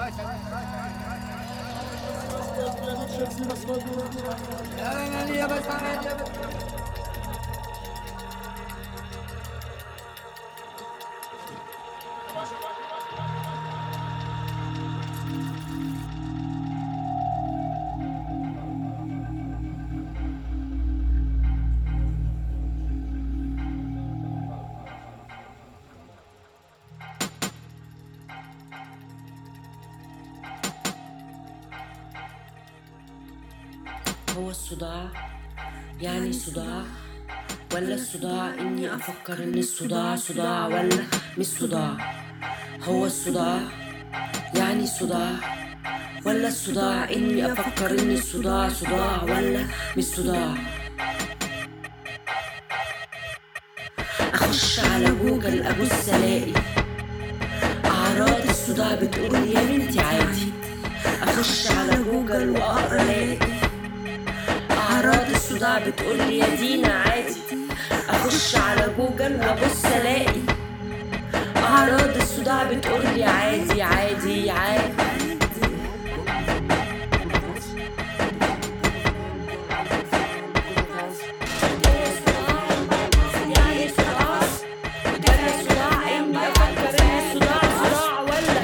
هو الصداع يعني صداع ولا الصداع اني افكر ان الصداع صداع ولا مش صداع هو الصداع يعني صداع ولا الصداع اني افكر ان الصداع صداع ولا مش صداع اخش على جوجل ابص الاقي اعراض الصداع بتقول يا بنتي عادي اخش على جوجل واقرا الاقي اعراض الصداع بتقول لي يا دينا عادي اخش على جوجل وابص الاقي اعراض الصداع بتقول لي عادي عادي عادي يعني صداع ولا صداع اني افكر ان الصداع صداع ولا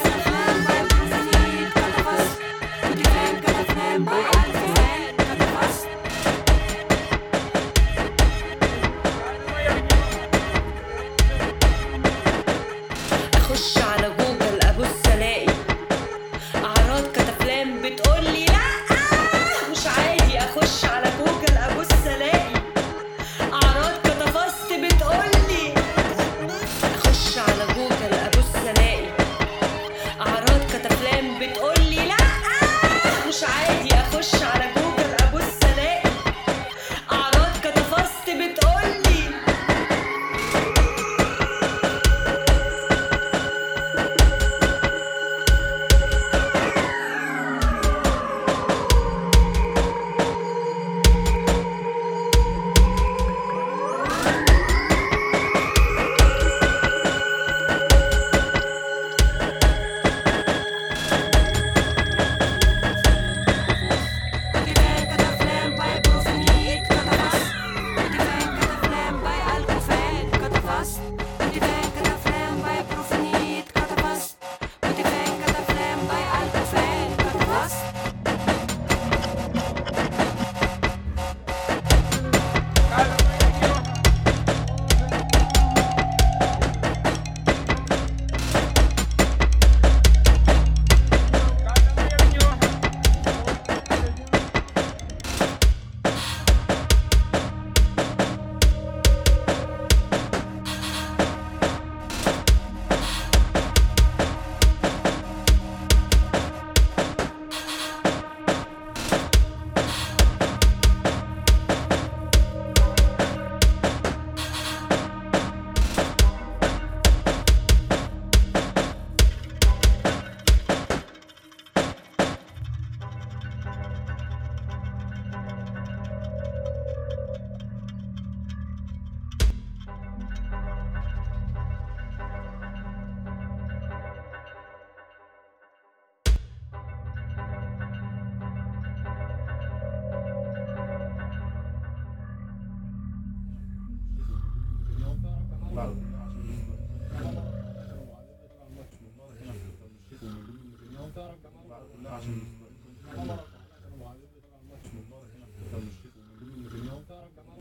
اخش على جوجل ابص الاقي اعراض كتافلام بتقول لي لا مش عادي اخش على جوجل ابص الاقي اعراض كتفست بتقول لي اخش على جوجل ابص الاقي اعراض كتافلام بتقول لي لا مش عادي اخش على جوجل ابص الاقي اعراض كتفست بتقول لي Vale.